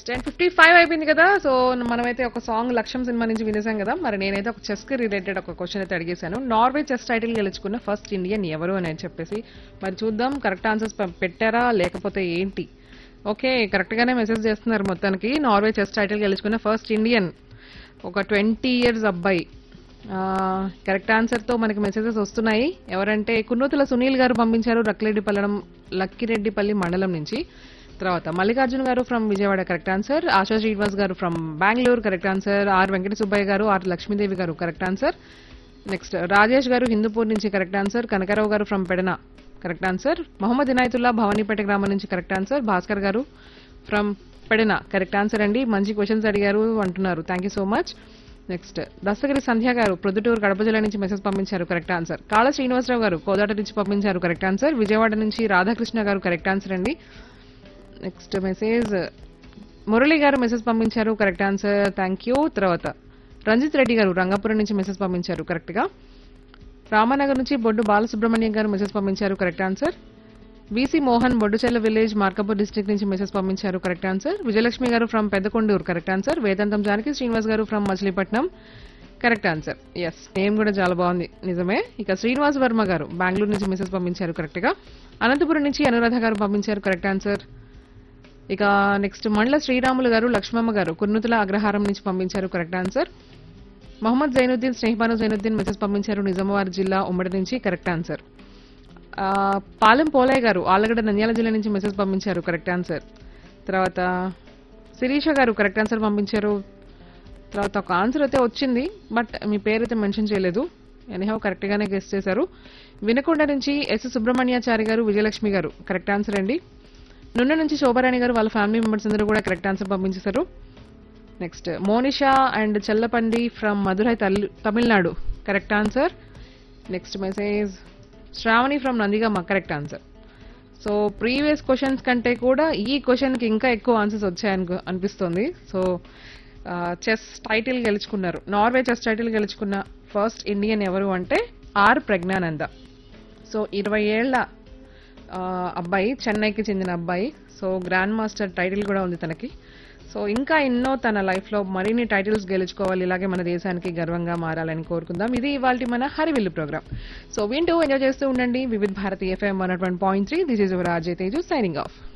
yes ten fifty five అయిపోయింది కదా so మనమైతే ఒక సాంగ్ లక్ష్యం సినిమా నుంచి వినేసాం కదా మరి నేనైతే ఒక చెస్ కి రిలేటెడ్ ఒక క్వశ్చన్ అయితే అడిగేశాను నార్వే చెస్ టైటిల్ గెలుచుకున్న ఫస్ట్ ఇండియన్ ఎవరు అని చెప్పేసి మరి చూద్దాం కరెక్ట్ ఆన్సర్స్ పెట్టారా లేకపోతే ఏంటి ఓకే కరెక్ట్ గానే మెసేజ్ చేస్తున్నారు మొత్తానికి నార్వే చెస్ టైటిల్ గెలుచుకున్న ఫస్ట్ ఇండియన్ ఒక ట్వంటీ ఇయర్స్ అబ్బాయి కరెక్ట్ ఆన్సర్ తో మనకి మెసేజెస్ వస్తున్నాయి ఎవరంటే కున్నూతుల సునీల్ గారు పంపించారు రక్కిరెడ్డిపల్లెం లక్కిరెడ్డిపల్లి మండలం నుంచి తర్వాత Mallikarjuna garu from Vijayawada correct answer Asha Srinivas garu from Bengaluru correct answer R Venkata Subbaiah garu R Lakshmidevi గారు కరెక్ట్ ఆన్సర్ నెక్స్ట్ రాజేష్ గారు హిందూపూర్ నుంచి correct answer Kanakarao garu from Pedana correct answer Mohammed Inayatullah Bhavanipeta గ్రామం నుంచి కరెక్ట్ ఆన్సర్ భాస్కర్ గారు ఫ్రమ్ పెడన కరెక్ట్ ఆన్సర్ అండి మంచి క్వశ్చన్స్ అడిగారు అంటున్నారు thank you so much next Dastagiri Sandhya garu Proddatur Kadapa జిల్లా నుంచి మెసేజ్ పంపించారు కరెక్ట్ ఆన్సర్ కాళ శ్రీనివాసరావు గారు కోదాట నుంచి పంపించారు కరెక్ట్ ఆన్సర్ విజయవాడ నుంచి రాధాకృష్ణ గారు కరెక్ట్ ఆన్సర్ అండి next message Murali garu message పంపించారు కరెక్ట్ ఆన్సర్ థ్యాంక్ యూ తర్వాత రంజిత్ రెడ్డి గారు రంగాపురం నుంచి మెసేజ్ పంపించారు కరెక్ట్ గా రామానగర్ నుంచి బొడ్డు బాలసుబ్రహ్మణ్యం గారు మెసేజ్ పంపించారు correct answer BC Mohan Bodduchella village Markapur district నుంచి మెసేజ్ పంపించారు correct answer Vijayalakshmi garu from Peddakonduru correct answer Vedantam Janaki Srinivas garu from Machilipatnam correct answer yes name కూడా చాలా బాగుంది నిజమే ఇక శ్రీనివాస్ వర్మ గారు బెంగళూరు నుంచి మెసేజ్ పంపించారు కరెక్ట్ గా అనంతపురం నుంచి అనురాధ గారు పంపించారు కరెక్ట్ ఆన్సర్ ఇక నెక్స్ట్ మండల శ్రీరాములు గారు లక్ష్మమ్మ గారు కుర్నుతుల అగ్రహారం నుంచి పంపించారు correct answer Mohammed Zainuddin Snehabanu Zainuddin message పంపించారు నిజామాబాద్ జిల్లా ఉమ్మడి నుంచి కరెక్ట్ ఆన్సర్ ఆ, పాలెం పోలయ్య గారు ఆలగడ్డ నంద్యాల జిల్లా నుంచి మెసేజ్ పంపించారు కరెక్ట్ ఆన్సర్ తర్వాత శిరీష గారు కరెక్ట్ ఆన్సర్ పంపించారు తర్వాత ఒక ఆన్సర్ అయితే వచ్చింది బట్ మీ పేరు అయితే మెన్షన్ చేయలేదు ఎనీహౌ కరెక్ట్ గానే గెస్ట్ చేశారు వినకొండ నుంచి ఎస్ సుబ్రహ్మణ్యాచారి గారు విజయలక్ష్మి గారు కరెక్ట్ ఆన్సర్ అండి నున్న నుంచి శోభారాణి గారు వాళ్ళ ఫ్యామిలీ మెంబర్స్ అందరూ కూడా కరెక్ట్ ఆన్సర్ పంపించేశారు next Monisha and Chellapandi from Madurai తల్- Tamil Nadu correct answer next message Sravani from Nandigama correct answer so previous questions కంటే కూడా ఈ క్వశ్చన్కి ఇంకా ఎక్కువ ఆన్సర్స్ వచ్చాయని అనిపిస్తుంది సో చెస్ టైటిల్ గెలుచుకున్నారు నార్వే చెస్ టైటిల్ గెలుచుకున్న ఫస్ట్ ఇండియన్ ఎవరు అంటే ఆర్ ప్రజ్ఞానంద సో ఇరవై ఏళ్ల ఆ, అబ్బాయి చెన్నైకి చెందిన అబ్బాయి సో గ్రాండ్ మాస్టర్ టైటిల్ కూడా ఉంది తనకి సో ఇంకా ఎన్నో తన లైఫ్లో మరిన్ని టైటిల్స్ గెలుచుకోవాలి ఇలాగే మన దేశానికి గర్వంగా మారాలని కోరుకుందాం ఇది ఇవాళ మన హరివిల్లు ప్రోగ్రామ్ సో వింటూ ఎంజాయ్ చేస్తూ ఉండండి Vividh Bharati FM one point three this is your RJ Teju signing of